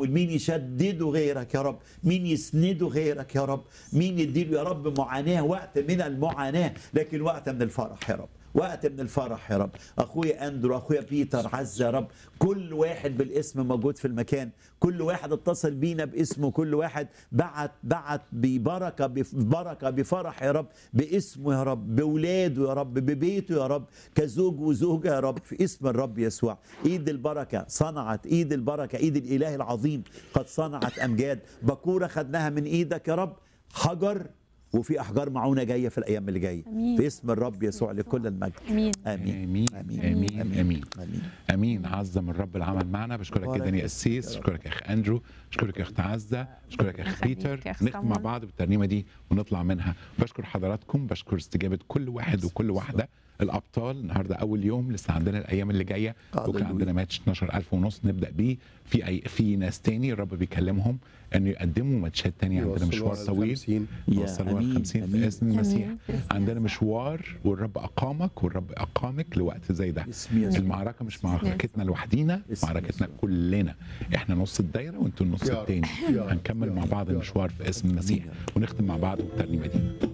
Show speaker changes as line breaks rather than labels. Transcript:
يكمل مين يشدده غيرك يا رب مين يسنده غيرك يا رب مين يديله يا رب معاناة وقت من المعاناة لكن وقت من الفرح يا رب وقت من الفرح يا رب اخويا اندرو اخويا بيتر عز يا رب كل واحد بالاسم موجود في المكان كل واحد اتصل بينا باسمه كل واحد بعت بعت ببركه ببركه بفرح يا رب باسمه يا رب باولاده يا رب ببيته يا رب كزوج وزوجه يا رب في اسم الرب يسوع ايد البركه صنعت ايد البركه ايد الاله العظيم قد صنعت امجاد بكوره خدناها من ايدك يا رب حجر وفي احجار معونه جايه في الايام اللي جايه
أمين.
في اسم الرب يسوع لكل المجد
امين
امين
امين امين امين
امين
امين عظم الرب العمل معنا بشكرك
مبارك
جدا يا
اسمك يا
قسيس
رب.
بشكرك يا اخ اندرو بشكرك يا اخت عزه بشكرك يا اخ
يخليك
بيتر
يا أخ
نختم مع
صامويل.
بعض بالترنيمه دي ونطلع منها بشكر حضراتكم بشكر استجابه كل واحد وكل واحده الابطال النهارده اول يوم لسه عندنا الايام اللي جايه بكره
هللويا.
عندنا ماتش 12000 ونص نبدا بيه في أي في ناس تاني الرب بيكلمهم انه يقدموا ماتشات تانية عندنا
يوصلوا
مشوار
على
طويل
50.
يا
يوصلوا على
أمين،
50
أمين.
في اسم المسيح
أمين. بإذن
عندنا مشوار والرب اقامك والرب اقامك لوقت زي ده
باسم يسوع.
المعركه مش معركتنا لوحدينا
باسم
معركتنا
يسوع.
كلنا احنا نص الدايره وانتوا النص
يا رب،
التاني
يا رب،
هنكمل
يا
مع
رب،
بعض
يا رب.
المشوار في اسم المسيح
آمين.
ونختم مع بعض بالترنيمه دي